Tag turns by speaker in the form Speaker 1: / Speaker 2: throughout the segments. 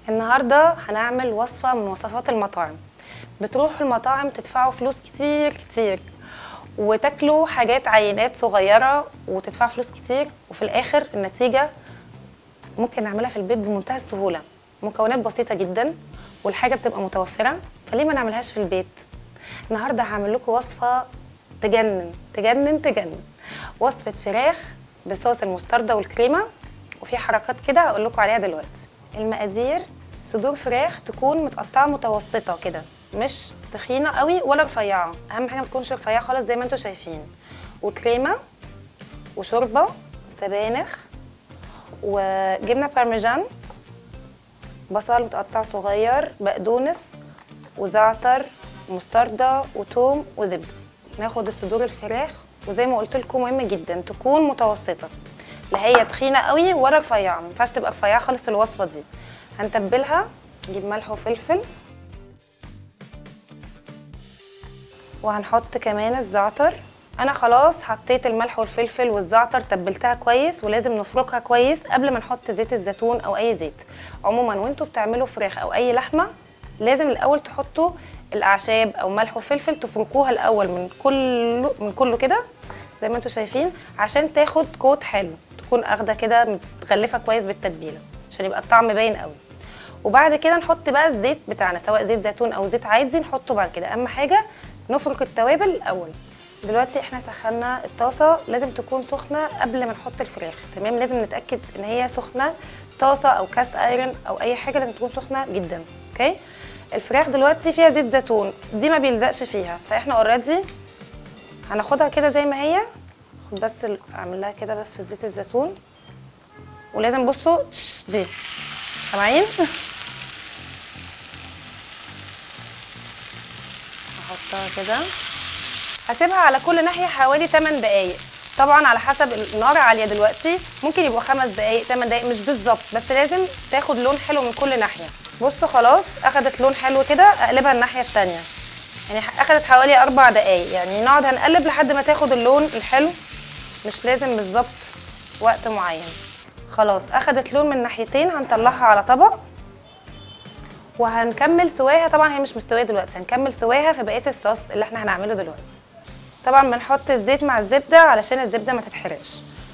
Speaker 1: النهارده هنعمل وصفه من وصفات المطاعم بتروحوا المطاعم تدفعوا فلوس كتير كتير وتاكلوا حاجات عينات صغيره وتدفعوا فلوس كتير وفي الاخر النتيجه ممكن نعملها في البيت بمنتهى السهوله مكونات بسيطه جدا والحاجه بتبقى متوفره فليه ما نعملهاش في البيت النهارده هعمل لكم وصفه تجنن تجنن تجنن وصفه فراخ بصوص المستردة والكريمه وفي حركات كده هقول لكم عليها دلوقتي المقادير صدور فراخ تكون متقطعه متوسطه كده مش تخينه قوي ولا رفيعه اهم حاجه ما تكونش رفيعه خالص زي ما انتم شايفين وكريمه وشوربه وسبانخ وجبنه بارميجان بصل متقطع صغير بقدونس وزعتر مستردة وتوم وزبده ناخد الصدور الفراخ وزي ما قلت لكم مهم جدا تكون متوسطه لا هي تخينه قوي ولا رفيعه ما ينفعش تبقى رفيعه خالص في الوصفه دي هنتبلها نجيب ملح وفلفل وهنحط كمان الزعتر انا خلاص حطيت الملح والفلفل والزعتر تبلتها كويس ولازم نفركها كويس قبل ما نحط زيت الزيتون او اي زيت عموما وانتوا بتعملوا فراخ او اي لحمه لازم الاول تحطوا الاعشاب او ملح وفلفل تفركوها الاول من كل من كله كده زي ما انتوا شايفين عشان تاخد كوت حلو تكون اخده كده متغلفه كويس بالتتبيله عشان يبقى الطعم باين قوي وبعد كده نحط بقى الزيت بتاعنا سواء زيت زيتون او زيت عادي نحطه بعد كده اهم حاجه نفرك التوابل الاول دلوقتي احنا سخنا الطاسه لازم تكون سخنه قبل ما نحط الفراخ تمام لازم نتاكد ان هي سخنه طاسه او كاست ايرون او اي حاجه لازم تكون سخنه جدا اوكي الفراخ دلوقتي فيها زيت زيتون دي ما بيلزقش فيها فاحنا اوريدي هناخدها كده زي ما هي خد بس ال- اعمل لها كده بس في زيت الزيتون ولازم بصوا تش دي سامعين احطها كده هسيبها على كل ناحيه حوالي 8 دقايق طبعا على حسب النار عاليه دلوقتي ممكن يبقوا 5 دقايق 8 دقايق مش بالظبط بس لازم تاخد لون حلو من كل ناحيه بصوا خلاص اخدت لون حلو كده اقلبها الناحيه الثانيه يعني اخدت حوالي اربع دقايق يعني نقعد هنقلب لحد ما تاخد اللون الحلو مش لازم بالظبط وقت معين خلاص اخدت لون من ناحيتين هنطلعها على طبق وهنكمل سواها طبعا هي مش مستويه دلوقتي هنكمل سواها في بقيه الصوص اللي احنا هنعمله دلوقتي طبعا بنحط الزيت مع الزبده علشان الزبده ما تتحرقش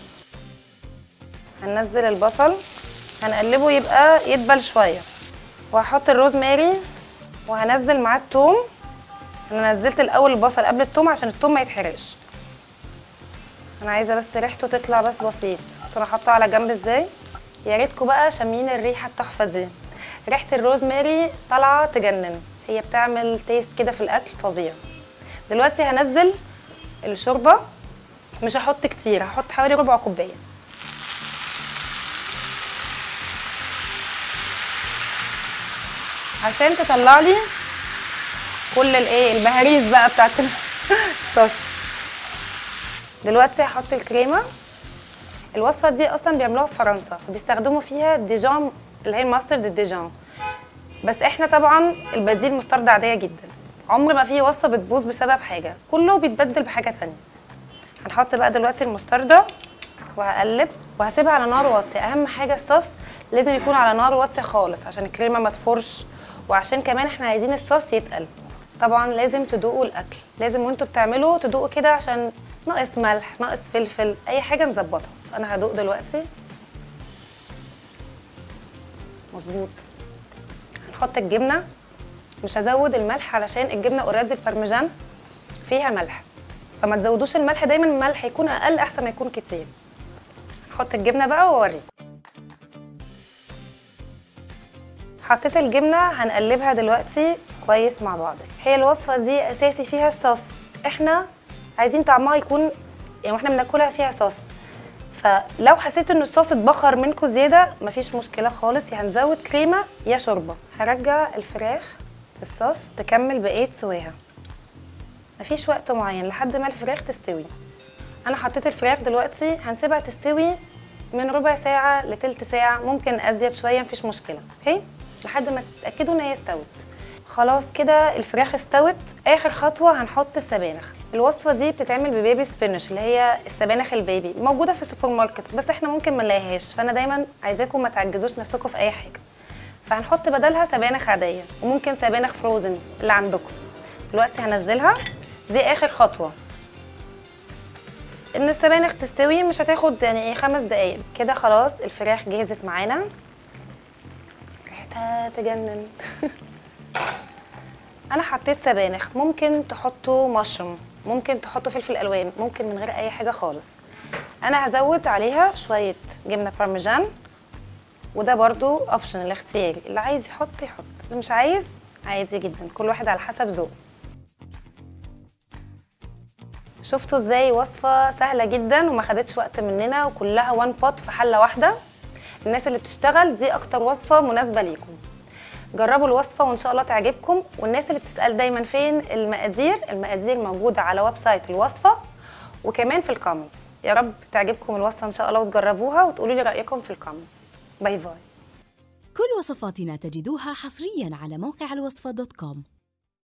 Speaker 1: هننزل البصل هنقلبه يبقى يدبل شويه وهحط الروزماري وهنزل معاه الثوم انا نزلت الاول البصل قبل الثوم عشان الثوم ما يتحرقش انا عايزه بس ريحته تطلع بس بسيط بس انا حاطاه على جنب ازاي يا ريتكم بقى شامين الريحه التحفه دي ريحه الروزماري طالعه تجنن هي بتعمل تيست كده في الاكل فظيع دلوقتي هنزل الشوربه مش هحط كتير هحط حوالي ربع كوبايه عشان تطلع لي كل الايه البهاريز بقى بتاعت الصوص دلوقتي هحط الكريمه الوصفه دي اصلا بيعملوها في فرنسا بيستخدموا فيها ديجون اللي هي الماسترد الديجون بس احنا طبعا البديل مستردة عاديه جدا عمر ما في وصفه بتبوظ بسبب حاجه كله بيتبدل بحاجه تانية هنحط بقى دلوقتي المستردة وهقلب وهسيبها على نار واطيه اهم حاجه الصوص لازم يكون على نار واطيه خالص عشان الكريمه ما تفرش وعشان كمان احنا عايزين الصوص يتقل طبعا لازم تدوقوا الاكل لازم وانتوا بتعملوا تدوقوا كده عشان ناقص ملح ناقص فلفل اي حاجه نظبطها انا هدوق دلوقتي مظبوط هنحط الجبنه مش هزود الملح علشان الجبنه اوريدي البارميجان فيها ملح فما تزودوش الملح دايما الملح يكون اقل احسن ما يكون كتير هحط الجبنه بقى واوريكم حطيت الجبنه هنقلبها دلوقتي كويس مع بعض هي الوصفه دي اساسي فيها الصوص احنا عايزين طعمها يكون يعني واحنا بناكلها فيها صوص فلو حسيت ان الصوص اتبخر منكم زياده مفيش مشكله خالص يا هنزود كريمه يا شوربه هرجع الفراخ في الصوص تكمل بقيه سواها مفيش وقت معين لحد ما الفراخ تستوي انا حطيت الفراخ دلوقتي هنسيبها تستوي من ربع ساعه لتلت ساعه ممكن ازيد شويه مفيش مشكله اوكي لحد ما تتاكدوا ان هي استوت خلاص كده الفراخ استوت اخر خطوه هنحط السبانخ الوصفه دي بتتعمل ببيبي سبينش اللي هي السبانخ البيبي موجوده في السوبر ماركت بس احنا ممكن ما نلاقيهاش فانا دايما عايزاكم ما تعجزوش نفسكم في اي حاجه فهنحط بدلها سبانخ عاديه وممكن سبانخ فروزن اللي عندكم دلوقتي هنزلها دي اخر خطوه ان السبانخ تستوي مش هتاخد يعني ايه خمس دقايق كده خلاص الفراخ جهزت معانا ريحتها تجنن انا حطيت سبانخ ممكن تحطوا مشروم ممكن تحطوا فلفل الوان ممكن من غير اي حاجه خالص انا هزود عليها شويه جبنه بارميجان وده برضو اوبشن الاختياري اللي عايز يحط يحط اللي مش عايز عادي جدا كل واحد على حسب ذوقه شفتوا ازاي وصفه سهله جدا وما خدتش وقت مننا وكلها وان بوت في حله واحده الناس اللي بتشتغل دي اكتر وصفه مناسبه ليكم جربوا الوصفه وان شاء الله تعجبكم والناس اللي بتسال دايما فين المقادير المقادير موجوده على ويب سايت الوصفه وكمان في الكومنت يا رب تعجبكم الوصفه ان شاء الله وتجربوها وتقولوا لي رايكم في الكومنت باي باي
Speaker 2: كل وصفاتنا تجدوها حصريا على موقع الوصفة دوت كوم